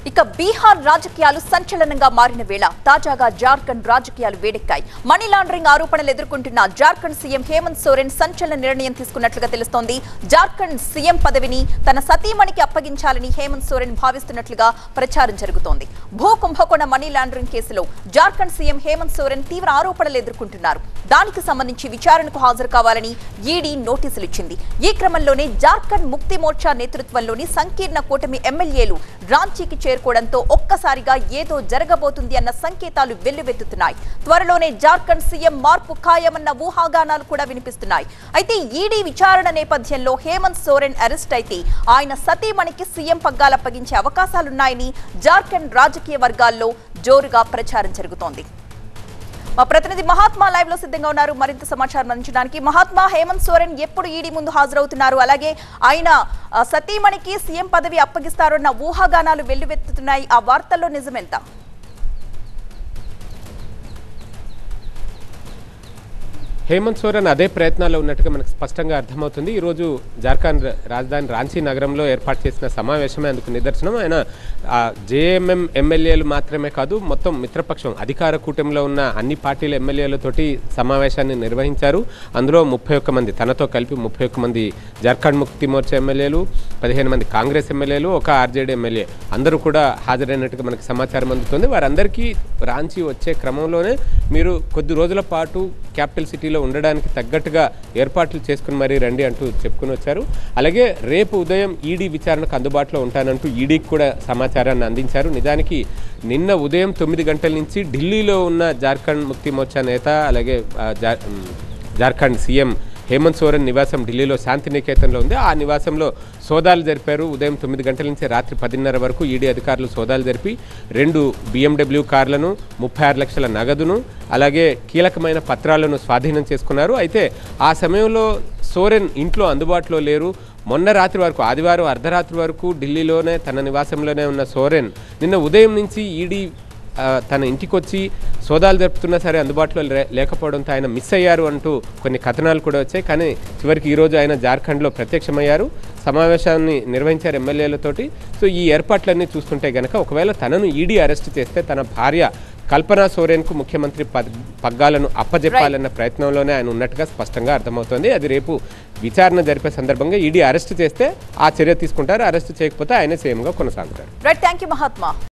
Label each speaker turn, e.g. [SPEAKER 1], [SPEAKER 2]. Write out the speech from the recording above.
[SPEAKER 1] ఇక బీహార్ రాజకీయాలు సంచలనంగా మారిన వేళ తాజాగా జార్ఖండ్ రాజకీయాలు వేడెక్కాయి మనీ లాండరింగ్ ఆరోపణలు ఎదుర్కొంటున్న జార్ఖండ్ సీఎం హేమంత్ సోరెన్ సంచలన నిర్ణయం తీసుకున్నట్లుగా తెలుస్తోంది జార్ఖండ్ సీఎం పదవిని తన సతీమణికి అప్పగించాలని హేమంత్ సోరెన్ భావిస్తున్నట్లుగా ప్రచారం జరుగుతోంది భూ కుంభకోణ మనీ లాండరింగ్ కేసులో జార్ఖండ్ సీఎం హేమంత్ సోరెన్ తీవ్ర ఆరోపణలు ఎదుర్కొంటున్నారు దానికి సంబంధించి విచారణకు హాజరు కావాలని ఈడీ నోటీసులు ఇచ్చింది ఈ క్రమంలోనే జార్ఖండ్ ముక్తి మోర్చా నేతృత్వంలోని సంకీర్ణ కూటమి ఎమ్మెల్యేలు రాంచీకి చేరుకోవడంతో ఒక్కసారిగా ఏదో జరగబోతుంది అన్న సంకేతాలు వెల్లువెత్తుతున్నాయి త్వరలోనే జార్ఖండ్ సీఎం మార్పు ఖాయమన్న ఊహాగానాలు కూడా వినిపిస్తున్నాయి అయితే ఈడీ విచారణ నేపథ్యంలో హేమంత్ సోరెన్ అరెస్ట్ అయితే ఆయన సతీమణికి సీఎం పగ్గాలు అప్పగించే అవకాశాలున్నాయని జార్ఖండ్ రాజకీయ వర్గాల్లో జోరుగా ప్రచారం జరుగుతోంది మా ప్రతినిధి మహాత్మా లైవ్ లో సిద్ధంగా ఉన్నారు మరింత సమాచారం అందించడానికి మహాత్మా హేమంత్ సోరెన్ ఎప్పుడు ఈడీ ముందు హాజరవుతున్నారు అలాగే ఆయన ఆ, సతీమణికి సీఎం పదవి అప్పగిస్తారన్న ఊహాగానాలు వెల్లువెత్తుతున్నాయి ఆ వార్తల్లో నిజమెంత
[SPEAKER 2] హేమంత్ సోరెన్ అదే ప్రయత్నాల్లో ఉన్నట్టుగా మనకు స్పష్టంగా అర్థమవుతుంది ఈరోజు జార్ఖండ్ రాజధాని రాంచీ నగరంలో ఏర్పాటు చేసిన సమావేశమే అందుకు నిదర్శనం ఆయన జేఎంఎం ఎమ్మెల్యేలు మాత్రమే కాదు మొత్తం మిత్రపక్షం అధికార కూటమిలో ఉన్న అన్ని పార్టీల ఎమ్మెల్యేలతోటి సమావేశాన్ని నిర్వహించారు అందులో ముప్పై ఒక్క మంది తనతో కలిపి ముప్పై ఒక్క మంది జార్ఖండ్ ముక్తి మోర్చా ఎమ్మెల్యేలు పదిహేను మంది కాంగ్రెస్ ఎమ్మెల్యేలు ఒక ఆర్జేడీ ఎమ్మెల్యే అందరూ కూడా హాజరైనట్టుగా మనకు సమాచారం అందుతుంది వారందరికీ రాంచీ వచ్చే క్రమంలోనే మీరు కొద్ది రోజుల పాటు క్యాపిటల్ సిటీలో ఉండడానికి తగ్గట్టుగా ఏర్పాట్లు చేసుకుని మరీ రండి అంటూ చెప్పుకుని వచ్చారు అలాగే రేపు ఉదయం ఈడీ విచారణకు అందుబాటులో ఉంటానంటూ ఈడీకి కూడా సమాచారాన్ని అందించారు నిజానికి నిన్న ఉదయం తొమ్మిది గంటల నుంచి ఢిల్లీలో ఉన్న జార్ఖండ్ ముక్తి మోర్చా నేత అలాగే ఆ, జా- ఉమ్, జార్ఖండ్ సీఎం హేమంత్ సోరెన్ నివాసం ఢిల్లీలో శాంతి నికేతన్లో ఉంది ఆ నివాసంలో సోదాలు జరిపారు ఉదయం తొమ్మిది గంటల నుంచి రాత్రి పదిన్నర వరకు ఈడీ అధికారులు సోదాలు జరిపి రెండు బిఎండబ్ల్యూ కార్లను ముప్పై ఆరు లక్షల నగదును అలాగే కీలకమైన పత్రాలను స్వాధీనం చేసుకున్నారు అయితే ఆ సమయంలో సోరెన్ ఇంట్లో అందుబాటులో లేరు మొన్న రాత్రి వరకు ఆదివారం అర్ధరాత్రి వరకు ఢిల్లీలోనే తన నివాసంలోనే ఉన్న సోరెన్ నిన్న ఉదయం నుంచి ఈడీ ఆ, తన ఇంటికి వచ్చి సోదాలు జరుపుతున్నా సరే అందుబాటులో లే- లేకపోవడంతో ఆయన మిస్ అయ్యారు అంటూ కొన్ని కథనాలు కూడా వచ్చాయి కానీ చివరికి ఈరోజు ఆయన జార్ఖండ్లో ప్రత్యక్షమయ్యారు సమావేశాన్ని నిర్వహించారు ఎమ్మెల్యేలతోటి సో ఈ ఏర్పాట్లన్నీ చూస్తుంటే గనక ఒకవేళ తనను ఈడీ అరెస్ట్ చేస్తే తన భార్య కల్పనా సోరెన్కు ముఖ్యమంత్రి పద్ పగ్గాలను అప్పజెప్పాలన్న ప్రయత్నంలోనే ఆయన ఉన్నట్టుగా స్పష్టంగా అర్థమవుతోంది అది రేపు విచారణ జరిపే సందర్భంగా ఈడీ అరెస్ట్ చేస్తే ఆ చర్య తీసుకుంటారు అరెస్ట్ చేయకపోతే ఆయనే సీఎంగా కొనసాగుతారు
[SPEAKER 1] రైట్ థ్యాంక్ యూ మహాత్మా